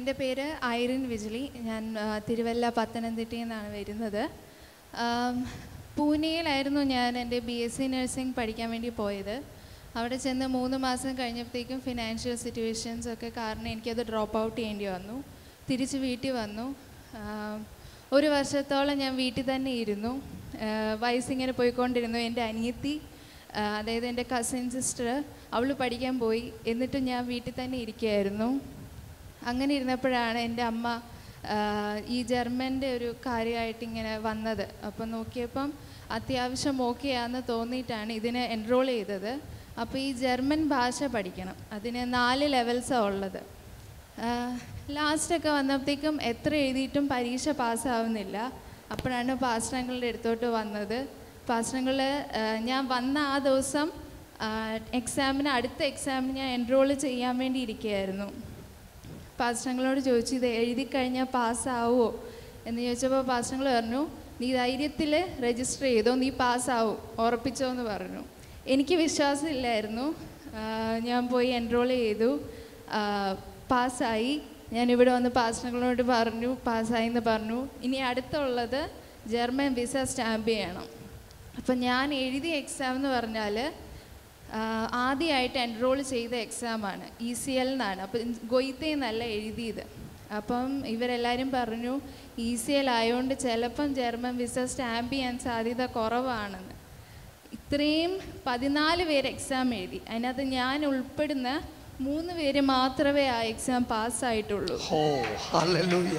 എൻ്റെ പേര് ഐറിൻ വിജിലി ഞാൻ ആ, തിരുവല്ല പത്തനംതിട്ടയിൽ നിന്നാണ് വരുന്നത് ആം, പൂനെയിലായിരുന്നു ഞാൻ എൻ്റെ ബി എസ് സി നഴ്സിംഗ് പഠിക്കാൻ വേണ്ടി പോയത് അവിടെ ചെന്ന് മൂന്ന് മാസം കഴിഞ്ഞപ്പോഴത്തേക്കും ഫിനാൻഷ്യൽ സിറ്റുവേഷൻസ് ഒക്കെ കാരണം എനിക്കത് ഡ്രോപ്പ് ഔട്ട് ചെയ്യേണ്ടി വന്നു തിരിച്ച് വീട്ടിൽ വന്നു ആം, ഒരു വർഷത്തോളം ഞാൻ വീട്ടിൽ തന്നെ ഇരുന്നു ആ, വയസ്സിങ്ങനെ പോയിക്കൊണ്ടിരുന്നു എൻ്റെ അനിയത്തി ആ, അതായത് എൻ്റെ കസിൻ സിസ്റ്റർ അവൾ പഠിക്കാൻ പോയി എന്നിട്ടും ഞാൻ വീട്ടിൽ തന്നെ ഇരിക്കുകയായിരുന്നു അങ്ങനെ ഇരുന്നപ്പോഴാണ് എൻ്റെ അമ്മ ആ, ഈ ജർമ്മൻ്റെ ഒരു കാര്യമായിട്ട് ഇങ്ങനെ വന്നത് അപ്പം നോക്കിയപ്പം അത്യാവശ്യം ഓക്കെ ആണെന്ന് തോന്നിയിട്ടാണ് ഇതിന് എൻറോൾ ചെയ്തത് അപ്പോൾ ഈ ജർമ്മൻ ഭാഷ പഠിക്കണം അതിന് നാല് ലെവൽസാണ് ഉള്ളത് ലാസ്റ്റൊക്കെ വന്നപ്പോഴത്തേക്കും എത്ര എഴുതിയിട്ടും പരീക്ഷ പാസ്സാവുന്നില്ല അപ്പോഴാണ് പാസ്റ്റങ്ങളുടെ അടുത്തോട്ട് വന്നത് പാസ്റ്റങ്ങൾ ഞാൻ വന്ന ആ ദിവസം എക്സാമിന് അടുത്ത എക്സാമിന് ഞാൻ എൻറോൾ ചെയ്യാൻ വേണ്ടി ഇരിക്കുകയായിരുന്നു പാസ്റ്റങ്ങളോട് ചോദിച്ചു ഇത് എഴുതി കഴിഞ്ഞാൽ പാസ്സാവുമോ എന്ന് ചോദിച്ചപ്പോൾ പാസ്റ്റങ്ങൾ പറഞ്ഞു നീ ധൈര്യത്തിൽ രജിസ്റ്റർ ചെയ്തോ നീ പാസ്സാവും ഉറപ്പിച്ചോ എന്ന് പറഞ്ഞു എനിക്ക് വിശ്വാസമില്ലായിരുന്നു ആഹ് ഞാൻ പോയി എൻറോൾ ചെയ്തു ആഹ് പാസ്സായി ഞാൻ ഇവിടെ വന്ന് പാസ്റ്റങ്ങളോട് പറഞ്ഞു പാസ്സായി എന്ന് പറഞ്ഞു ഇനി അടുത്തുള്ളത് ജർമ്മൻ വിസ സ്റ്റാമ്പ് ചെയ്യണം അപ്പം ഞാൻ എഴുതിയ എക്സാം എന്ന് പറഞ്ഞാൽ ആഹ് ആദ്യമായിട്ട് എൻറോൾ ചെയ്ത എക്സാമാണ് ഇ സി എൽ എന്നാണ് അപ്പം ഗൊയ്ത്തയിൽ നിന്നല്ല എഴുതിയത് അപ്പം ഇവരെല്ലാവരും പറഞ്ഞു ഇ സി എൽ ആയതുകൊണ്ട് ചിലപ്പം ജർമ്മൻ വിസ സ്റ്റാമ്പ് ചെയ്യാൻ സാധ്യത കുറവാണെന്ന് ഇത്രയും പതിനാല് പേര് എക്സാം എഴുതി അതിനകത്ത് ഞാൻ ഉൾപ്പെടുന്ന മൂന്ന് പേര് മാത്രമേ ആ എക്സാം പാസ്സായിട്ടുള്ളൂ ഓ ഹല്ലേലൂയ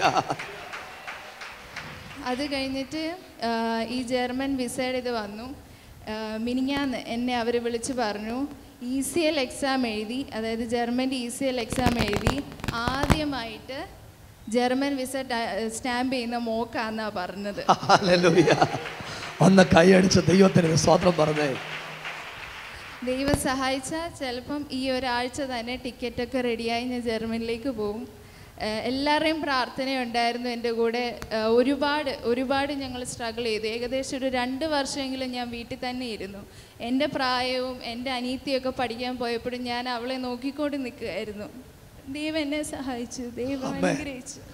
അത് കഴിഞ്ഞിട്ട് ആ, ഈ ജർമ്മൻ വിസയുടെ ഇത് വന്നു ആ, മിനിങ്ങാന്ന് എന്നെ അവർ വിളിച്ച് പറഞ്ഞു ഇ സി എൽ എക്സാം എഴുതി അതായത് ജർമ്മൻ്റെ ഇ സി എൽ എക്സാം എഴുതി ആദ്യമായിട്ട് ജർമ്മൻ വിസ സ്റ്റാമ്പ് ചെയ്യുന്ന മോക്കാന്നാണ് പറഞ്ഞത് ഹല്ലേലൂയ ഒന്ന് കൈയടിച്ച് ദൈവത്തിന് സ്വാതന്ത്ര്യം പറഞ്ഞേ ദൈവം സഹായിച്ചാൽ ചിലപ്പം ഈ ഒരാഴ്ച തന്നെ ടിക്കറ്റൊക്കെ റെഡിയായി ഞാൻ ജർമ്മനിലേക്ക് പോകും ഏഹ് എല്ലാവരുടെയും പ്രാർത്ഥനയുണ്ടായിരുന്നു എൻ്റെ കൂടെ ഏഹ് ഒരുപാട് ഒരുപാട് ഞങ്ങൾ സ്ട്രഗിൾ ചെയ്തു ഏകദേശം ഒരു രണ്ട് വർഷമെങ്കിലും ഞാൻ വീട്ടിൽ തന്നെ ഇരുന്നു എൻ്റെ പ്രായവും എൻ്റെ അനീതിയൊക്കെ പഠിക്കാൻ പോയപ്പോഴും ഞാൻ അവളെ നോക്കിക്കൊണ്ട് നിൽക്കുകയായിരുന്നു ദൈവം എന്നെ സഹായിച്ചു ദൈവം ആമേൻ. അനുഗ്രഹിച്ചു